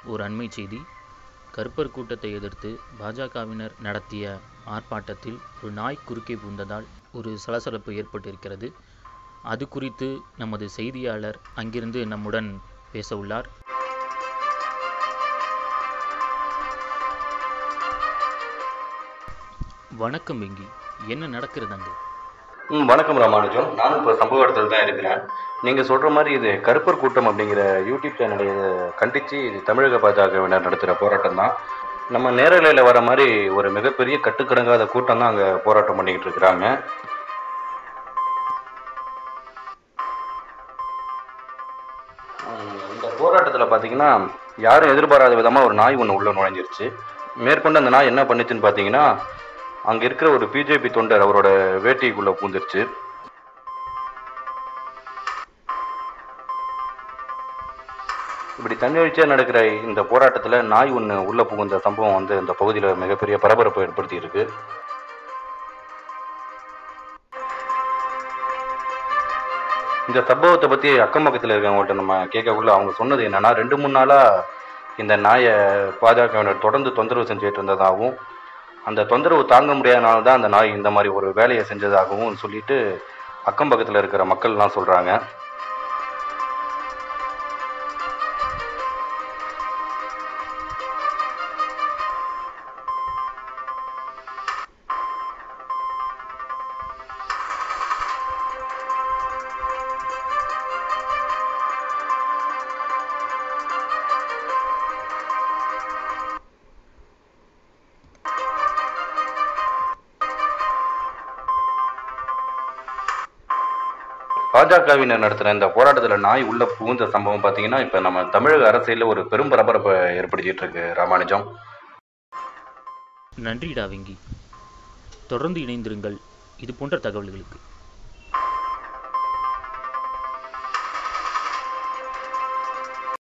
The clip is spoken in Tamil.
ஒரு அண்மை செய்தி கருப்பர் கூட்டத்தை எதிர்த்து பாஜகவினர் நடத்திய ஆர்ப்பாட்டத்தில் ஒரு நாய் குறுக்கே புகுந்ததால் ஒரு சலசலப்பு ஏற்பட்டிருக்கிறது அது குறித்து நமது செய்தியாளர் அங்கிருந்து நம்முடன் பேச உள்ளார் வணக்கம் வெங்கி என்ன நடக்கிறது அங்கு ம் வணக்கம் ராமானுஜம் நானும் இப்போ சம்பவ இடத்துல தான் இருக்கிறேன் நீங்கள் சொல்கிற மாதிரி இது கருப்பர் கூட்டம் அப்படிங்கிற யூடியூப் சேனலை இதை கண்டித்து இது தமிழக பாஜகவினர் நடத்துகிற போராட்டம் தான் நம்ம நேரலையில் வர மாதிரி ஒரு மிகப்பெரிய கட்டுக்கடங்காத கூட்டம் தான் அங்கே போராட்டம் பண்ணிக்கிட்டு இருக்கிறாங்க ம், இந்த போராட்டத்தில் பார்த்தீங்கன்னா யாரும் எதிர்பாராத விதமாக ஒரு நாய் ஒன்று உள்ள நுழைஞ்சிருச்சு மேற்கொண்டு அந்த நாய் என்ன பண்ணுச்சுன்னு பார்த்தீங்கன்னா அங்கே இருக்கிற ஒரு பிஜேபி தொண்டர் அவரோட வேட்டிக்குள்ளே பூந்துருச்சு இப்படி தன்னெழுச்சியாக நடக்கிற இந்த போராட்டத்தில் நாய் ஒன்று உள்ளே புகுந்த சம்பவம் வந்து இந்த பகுதியில் மிகப்பெரிய பரபரப்பை ஏற்படுத்தி இருக்கு இந்த சம்பவத்தை பற்றி அக்கம் பக்கத்தில் இருக்கவங்கள்ட்ட நம்ம கேட்கக்குள்ள அவங்க சொன்னது என்னன்னா ரெண்டு மூணு நாளாக இந்த நாயை பாஜகவினர் தொடர்ந்து தொந்தரவு செஞ்சுட்டு இருந்ததாகவும் அந்த தொந்தரவு தாங்க முடியாதனால தான் அந்த நாய் இந்த மாதிரி ஒரு வேலையை செஞ்சதாகவும் சொல்லிட்டு அக்கம் பக்கத்தில் இருக்கிற மக்கள்லாம் சொல்கிறாங்க பாஜகவினர் நடத்துகிற இந்த போராட்டத்தில் நாய் உள்ள புகுந்த சம்பவம் பார்த்தீங்கன்னா இப்போ நம்ம தமிழக அரசியலில் ஒரு பெரும் பரபரப்பை ஏற்படுத்திட்டு இருக்கு ராமானுஜம் நன்றிடா வெங்கி தொடர்ந்து இணைந்திருங்கள் இது போன்ற தகவல்களுக்கு